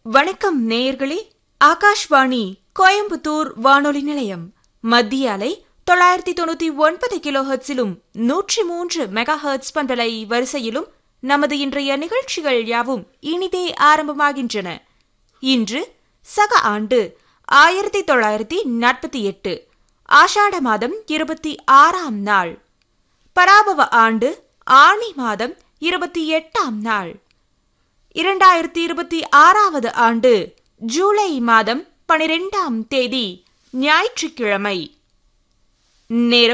வணக்கம் நேயர்களே ஆகாஷ்வாணி கோயம்புத்தூர் வானொலி நிலையம் மத்திய அலை தொள்ளாயிரத்தி தொண்ணூத்தி ஒன்பது கிலோ ஹெர்ட்ஸிலும் நூற்றி மூன்று மெகா ஹெர்ட்ஸ் பண்பலை வரிசையிலும் நமது இன்றைய நிகழ்ச்சிகள் யாவும் இனிதே ஆரம்பமாகின்றன இன்று சக ஆண்டு ஆயிரத்தி தொள்ளாயிரத்தி நாற்பத்தி எட்டு ஆஷாட மாதம் இருபத்தி ஆறாம் நாள் பராபவ ஆண்டு ஆணி மாதம் இருபத்தி எட்டாம் நாள் இரண்டாயிரத்தி இருபத்தி ஆறாவது ஆண்டு ஜூலை மாதம் பனிரெண்டாம் தேதி ஞாயிற்றுக்கிழமை நேரம்